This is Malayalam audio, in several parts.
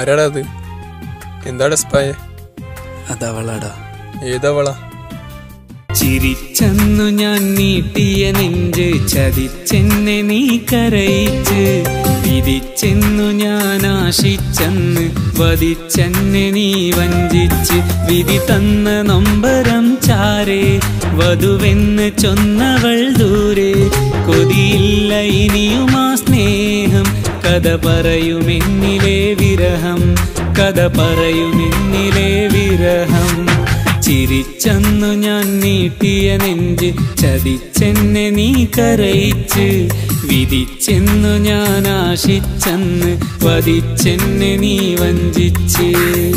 ആരാടാ അത് എന്താടാ സ്പായ അതവളാടാ ഏതവളാ ചിരിച്ചെന്നു ഞാൻ നീട്ടിയ നെഞ്ച് ചതിച്ചെന്നെ നീ കരയിച്ച് വിധിച്ചെന്നു ഞാൻ ആശിച്ചെന്ന് വധിച്ചെന്നെ നീ വഞ്ചിച്ച് വിധി തന്ന നൊമ്പരം ചാരേ വധുവെന്ന് ചൊന്നവൾ ദൂരെ കൊതിയില്ല ഇനിയും ആ സ്നേഹം കഥ പറയുമെന്നിലെ വിരഹം കഥ പറയുമെന്നിലെ വിരഹം ചിരിച്ചെന്നു ഞാൻ നീട്ടിയ നെഞ്ച് ചതിച്ചെന്നെ നീ കരയിച്ച് വിധിച്ചെന്നു ഞാൻ ആശിച്ചെന്ന് വധിച്ചെന്നെ നീ വഞ്ചിച്ച്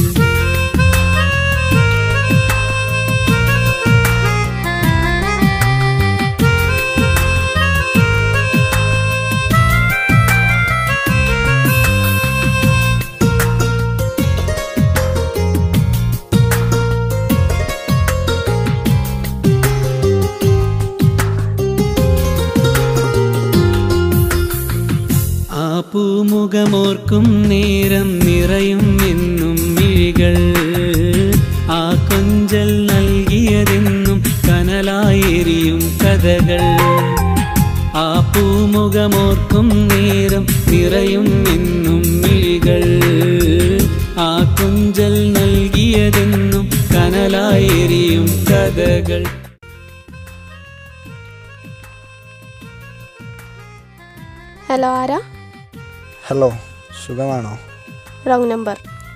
ആ പൂമുഖമോർക്കും നേരം നിറയും എന്നും മിഴികൾ ആ കൊഞ്ചൽ നൽകിയതെന്നും കനലായെരിയും കഥകൾ ആ പൂമുഖമോർക്കും നേരം നിറയും എന്നും മിഴികൾ ആ കൊഞ്ചൽ നൽകിയതെന്നും കനലായെരിയും കഥകൾ ഹലോ ആരാ ഹലോ സുഖമാണോ റോങ് നമ്പർ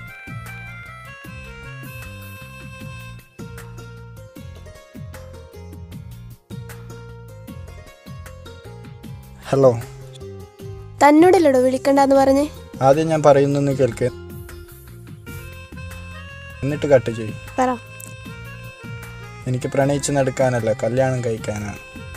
ഹലോ തന്നോടല്ലടോ വിളിക്കണ്ടെന്ന് പറഞ്ഞേ ആദ്യം ഞാൻ പറയുന്നൊന്ന് കേൾക്ക് എന്നിട്ട് കട്ട് ചെയ്യും പറ എനിക്ക് പ്രണയിച്ച് നടക്കാനല്ല കല്യാണം കഴിക്കാനാണ്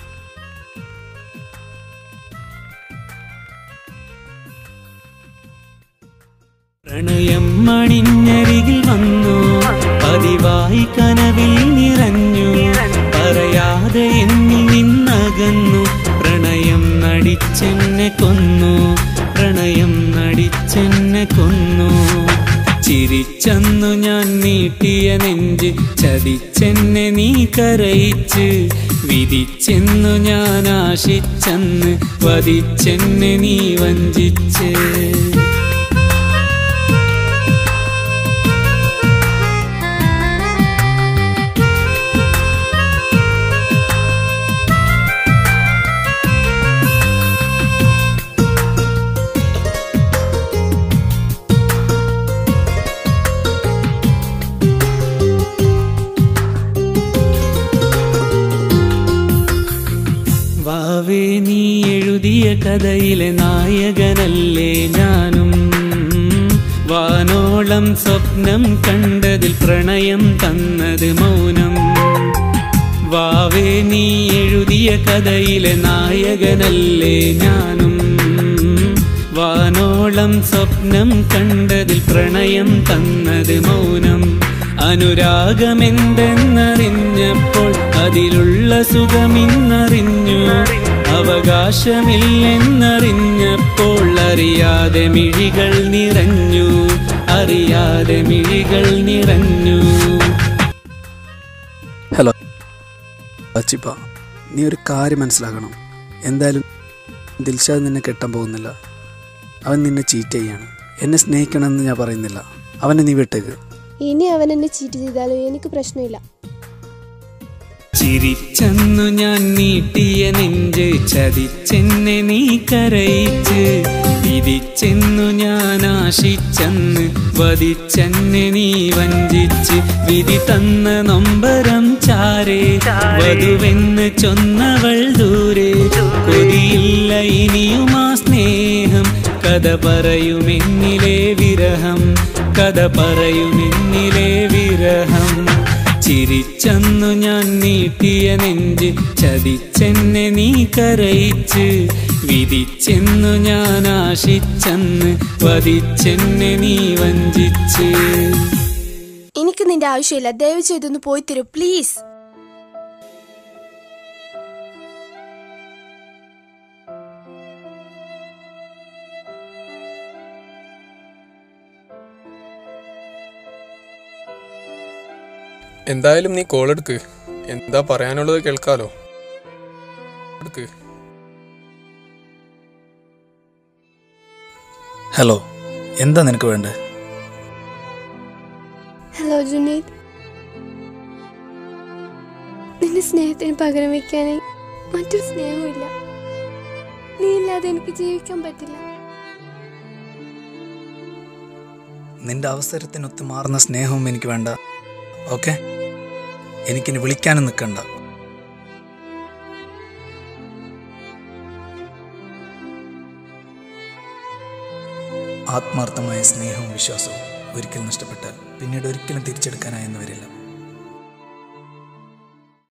പ്രണയം മണിഞ്ഞരികിൽ വന്നു പതിവായി കനവിൽ നിറഞ്ഞു പറയാതെ എന്നിൽ നിന്നകന്നു പ്രണയം നടിച്ചെന്നെ കൊന്നു പ്രണയം നടിച്ചെന്നെ കൊന്നു ചിരിച്ചെന്നു ഞാൻ നീട്ടിയ നെഞ്ച് ചതിച്ചെന്നെ നീ കരയിച്ച് വിധിച്ചെന്നു ഞാൻ ആശിച്ചെന്ന് വധിച്ചെന്നെ നീ വഞ്ചിച്ച് വാവേ നീ എഴുതിയ കഥയിലെ നായകനല്ലേ ഞാനും വാനോളം സ്വപ്നം കണ്ടതിൽ പ്രണയം തന്നത് മൗനം വാവേ നീ എഴുതിയ കഥയിലെ നായകനല്ലേ ഞാനും വാനോളം സ്വപ്നം കണ്ടതിൽ പ്രണയം തന്നത് മൗനം അനുരാഗമെന്തെന്നറിഞ്ഞപ്പോൾ അതിലുള്ള സുഖമിന്നറിഞ്ഞു അവകാശമില്ലെന്നറിഞ്ഞപ്പോൾ അറിയാതെ മിഴികൾ നിറഞ്ഞു അറിയാതെ മിഴികൾ നിറഞ്ഞു ഹലോ അച്ചിപ്പ നീ ഒരു കാര്യം മനസ്സിലാക്കണം എന്തായാലും ദിൽഷാദ് നിന്നെ കെട്ടാൻ പോകുന്നില്ല അവൻ നിന്നെ ചീറ്റ് ചെയ്യാണ് എന്നെ സ്നേഹിക്കണമെന്ന് ഞാൻ പറയുന്നില്ല അവനെ നീ വിട്ടേക്ക് ഇനി അവൻ എന്നെ ചീറ്റ് ചെയ്താലും എനിക്ക് പ്രശ്നമില്ല ചിരിച്ചെന്നു ഞാൻ നീട്ടിയ നെഞ്ച് ചതിച്ചെന്നെ നീ കരയിച്ച് വിധിച്ചെന്നു ഞാൻ ആശിച്ചെന്ന് വധിച്ചെന്നെ നീ വഞ്ചിച്ച് വിധി തന്ന നൊമ്പരം ചാരേ വധുവെന്ന് ചൊന്നവൾ ദൂരെ കൊതിയില്ല ഇനിയും ആ സ്നേഹം കഥ പറയുമെന്നിലെ വിരഹം കഥ പറയുമെന്നിലെ വിരഹം ചിരിച്ചെന്നു ഞാൻ നീട്ടിയ നെഞ്ച് ചതിച്ചെന്നെ നീ കരയിച്ച് വിധിച്ചെന്നു ഞാൻ ആശിച്ചെന്ന് വധിച്ചെന്നെ നീ വഞ്ചിച്ച് എനിക്ക് നിന്റെ ആവശ്യമില്ല ദയവ് ചെയ്തൊന്ന് പോയി തരൂ പ്ലീസ് എന്തായാലും നീ കോൾ എടുക്ക് എന്താ പറയാനുള്ളത് കേൾക്കാലോ എടുക്ക് ഹലോ എന്താ നിനക്ക് വേണ്ടേ ഹലോ ജുനീദ് നിന്റെ സ്നേഹത്തിന് പകരം വെക്കാനായി മറ്റൊരു സ്നേഹമില്ല നീ ഇല്ലാതെ എനിക്ക് ജീവിക്കാൻ പറ്റില്ല നിന്റെ അവസരത്തിനൊത്ത് മാറുന്ന സ്നേഹവും എനിക്ക് വേണ്ട ഓക്കെ എനിക്കിനി വിളിക്കാനും നിൽക്കണ്ട ആത്മാർത്ഥമായ സ്നേഹവും വിശ്വാസവും ഒരിക്കൽ നഷ്ടപ്പെട്ടാൽ പിന്നീട് ഒരിക്കലും തിരിച്ചെടുക്കാനായെന്ന് വരില്ല